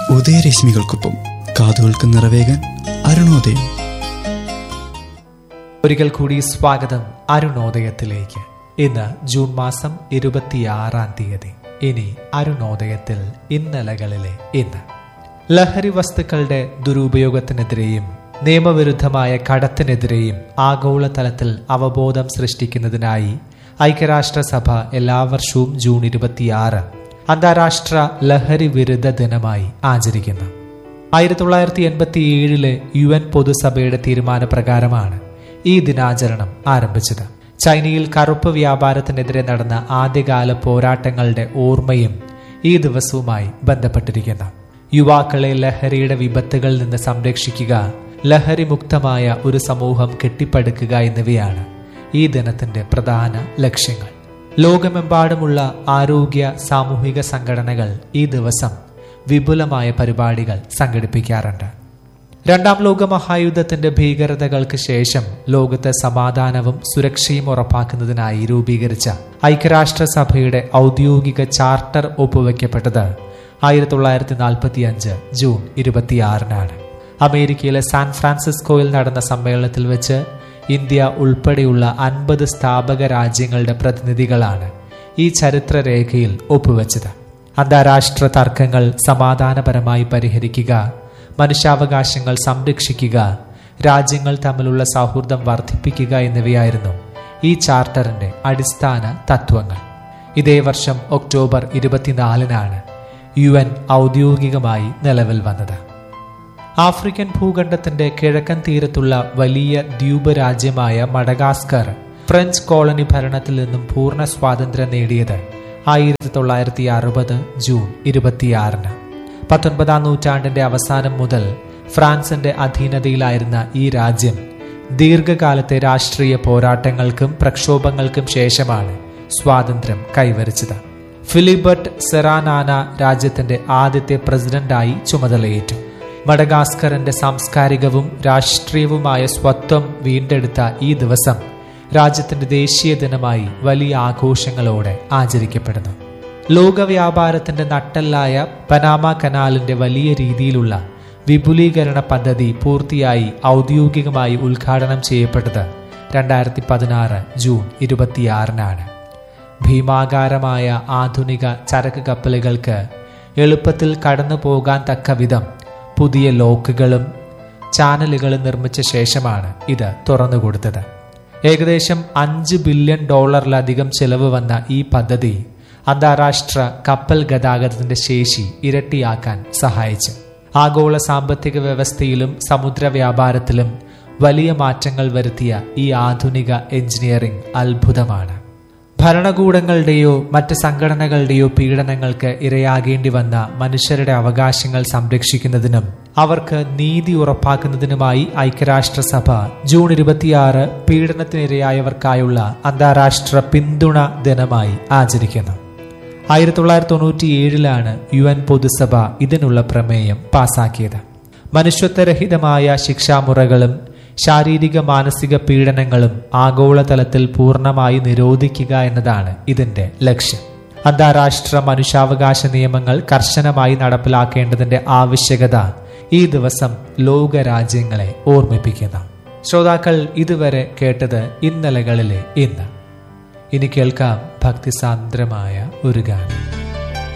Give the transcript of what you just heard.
ഉദയരശ്മികൾക്കൊപ്പം കാതുകൾക്ക് നിറവേകാൻ അരുണോദയം ഒരിക്കൽ കൂടി സ്വാഗതം അരുണോദയത്തിലേക്ക് ഇന്ന് ജൂൺ മാസം ഇരുപത്തിയാറാം തീയതി ഇനി അരുണോദയത്തിൽ ഇന്നലകളിലെ ഇന്ന് ലഹരി വസ്തുക്കളുടെ ദുരുപയോഗത്തിനെതിരെയും നിയമവിരുദ്ധമായ കടത്തിനെതിരെയും ആഗോളതലത്തിൽ അവബോധം സൃഷ്ടിക്കുന്നതിനായി ഐക്യരാഷ്ട്രസഭ എല്ലാ വർഷവും ജൂൺ ഇരുപത്തിയാറ് അന്താരാഷ്ട്ര ലഹരി വിരുദ്ധ ദിനമായി ആചരിക്കുന്നു ആയിരത്തി തൊള്ളായിരത്തി എൺപത്തി ഏഴിലെ യു എൻ പൊതുസഭയുടെ തീരുമാനപ്രകാരമാണ് ഈ ദിനാചരണം ആരംഭിച്ചത് ചൈനയിൽ കറുപ്പ് വ്യാപാരത്തിനെതിരെ നടന്ന ആദ്യകാല പോരാട്ടങ്ങളുടെ ഓർമ്മയും ഈ ദിവസവുമായി ബന്ധപ്പെട്ടിരിക്കുന്നു യുവാക്കളെ ലഹരിയുടെ വിപത്തുകളിൽ നിന്ന് സംരക്ഷിക്കുക ലഹരി മുക്തമായ ഒരു സമൂഹം കെട്ടിപ്പടുക്കുക എന്നിവയാണ് ഈ ദിനത്തിന്റെ പ്രധാന ലക്ഷ്യങ്ങൾ ലോകമെമ്പാടുമുള്ള ആരോഗ്യ സാമൂഹിക സംഘടനകൾ ഈ ദിവസം വിപുലമായ പരിപാടികൾ സംഘടിപ്പിക്കാറുണ്ട് രണ്ടാം ലോക മഹായുദ്ധത്തിന്റെ ഭീകരതകൾക്ക് ശേഷം ലോകത്ത് സമാധാനവും സുരക്ഷയും ഉറപ്പാക്കുന്നതിനായി രൂപീകരിച്ച ഐക്യരാഷ്ട്രസഭയുടെ ഔദ്യോഗിക ചാർട്ടർ ഒപ്പുവെക്കപ്പെട്ടത് ആയിരത്തി തൊള്ളായിരത്തി നാൽപ്പത്തി അഞ്ച് ജൂൺ ഇരുപത്തിയാറിനാണ് അമേരിക്കയിലെ സാൻ ഫ്രാൻസിസ്കോയിൽ നടന്ന സമ്മേളനത്തിൽ വെച്ച് ഇന്ത്യ ഉൾപ്പെടെയുള്ള അൻപത് സ്ഥാപക രാജ്യങ്ങളുടെ പ്രതിനിധികളാണ് ഈ ചരിത്രരേഖയിൽ ഒപ്പുവെച്ചത് അന്താരാഷ്ട്ര തർക്കങ്ങൾ സമാധാനപരമായി പരിഹരിക്കുക മനുഷ്യാവകാശങ്ങൾ സംരക്ഷിക്കുക രാജ്യങ്ങൾ തമ്മിലുള്ള സൗഹൃദം വർദ്ധിപ്പിക്കുക എന്നിവയായിരുന്നു ഈ ചാർട്ടറിന്റെ അടിസ്ഥാന തത്വങ്ങൾ ഇതേ വർഷം ഒക്ടോബർ ഇരുപത്തിനാലിനാണ് യു എൻ ഔദ്യോഗികമായി നിലവിൽ വന്നത് ആഫ്രിക്കൻ ഭൂഖണ്ഡത്തിന്റെ കിഴക്കൻ തീരത്തുള്ള വലിയ ദ്വീപ് രാജ്യമായ മഡഗാസ്കർ ഫ്രഞ്ച് കോളനി ഭരണത്തിൽ നിന്നും പൂർണ്ണ സ്വാതന്ത്ര്യം നേടിയത് ആയിരത്തി തൊള്ളായിരത്തി അറുപത് ജൂൺ ഇരുപത്തിയാറിന് പത്തൊൻപതാം നൂറ്റാണ്ടിന്റെ അവസാനം മുതൽ ഫ്രാൻസിന്റെ അധീനതയിലായിരുന്ന ഈ രാജ്യം ദീർഘകാലത്തെ രാഷ്ട്രീയ പോരാട്ടങ്ങൾക്കും പ്രക്ഷോഭങ്ങൾക്കും ശേഷമാണ് സ്വാതന്ത്ര്യം കൈവരിച്ചത് ഫിലിബർട്ട് സെറാനാന രാജ്യത്തിന്റെ ആദ്യത്തെ പ്രസിഡന്റായി ചുമതലയേറ്റു മഡഗാസ്കറിന്റെ സാംസ്കാരികവും രാഷ്ട്രീയവുമായ സ്വത്വം വീണ്ടെടുത്ത ഈ ദിവസം രാജ്യത്തിന്റെ ദേശീയ ദിനമായി വലിയ ആഘോഷങ്ങളോടെ ആചരിക്കപ്പെടുന്നു ലോക വ്യാപാരത്തിന്റെ നട്ടെല്ലായ പനാമ കനാലിന്റെ വലിയ രീതിയിലുള്ള വിപുലീകരണ പദ്ധതി പൂർത്തിയായി ഔദ്യോഗികമായി ഉദ്ഘാടനം ചെയ്യപ്പെട്ടത് രണ്ടായിരത്തി പതിനാറ് ജൂൺ ഇരുപത്തിയാറിനാണ് ഭീമാകാരമായ ആധുനിക ചരക്ക് കപ്പലുകൾക്ക് എളുപ്പത്തിൽ കടന്നു പോകാൻ തക്ക വിധം പുതിയ ലോക്കുകളും ചാനലുകളും നിർമ്മിച്ച ശേഷമാണ് ഇത് തുറന്നുകൊടുത്തത് ഏകദേശം അഞ്ച് ബില്യൺ ഡോളറിലധികം ചെലവ് വന്ന ഈ പദ്ധതി അന്താരാഷ്ട്ര കപ്പൽ ഗതാഗതത്തിന്റെ ശേഷി ഇരട്ടിയാക്കാൻ സഹായിച്ചു ആഗോള സാമ്പത്തിക വ്യവസ്ഥയിലും സമുദ്ര വ്യാപാരത്തിലും വലിയ മാറ്റങ്ങൾ വരുത്തിയ ഈ ആധുനിക എഞ്ചിനീയറിംഗ് അത്ഭുതമാണ് ഭരണകൂടങ്ങളുടെയോ മറ്റ് സംഘടനകളുടെയോ പീഡനങ്ങൾക്ക് ഇരയാകേണ്ടി വന്ന മനുഷ്യരുടെ അവകാശങ്ങൾ സംരക്ഷിക്കുന്നതിനും അവർക്ക് നീതി ഉറപ്പാക്കുന്നതിനുമായി ഐക്യരാഷ്ട്രസഭ ജൂൺ ഇരുപത്തിയാറ് പീഡനത്തിനിരയായവർക്കായുള്ള അന്താരാഷ്ട്ര പിന്തുണ ദിനമായി ആചരിക്കുന്നു ആയിരത്തി തൊള്ളായിരത്തി തൊണ്ണൂറ്റി ഏഴിലാണ് യു എൻ പൊതുസഭ ഇതിനുള്ള പ്രമേയം പാസാക്കിയത് മനുഷ്യത്വരഹിതമായ ശിക്ഷാമുറകളും ശാരീരിക മാനസിക പീഡനങ്ങളും ആഗോളതലത്തിൽ പൂർണ്ണമായി നിരോധിക്കുക എന്നതാണ് ഇതിന്റെ ലക്ഷ്യം അന്താരാഷ്ട്ര മനുഷ്യാവകാശ നിയമങ്ങൾ കർശനമായി നടപ്പിലാക്കേണ്ടതിന്റെ ആവശ്യകത ഈ ദിവസം ലോകരാജ്യങ്ങളെ ഓർമ്മിപ്പിക്കുന്നു ശ്രോതാക്കൾ ഇതുവരെ കേട്ടത് ഇന്നലകളിലെ ഇന്ന് ഇനി കേൾക്കാം ഭക്തിസാന്ദ്രമായ ഒരു ഗാനം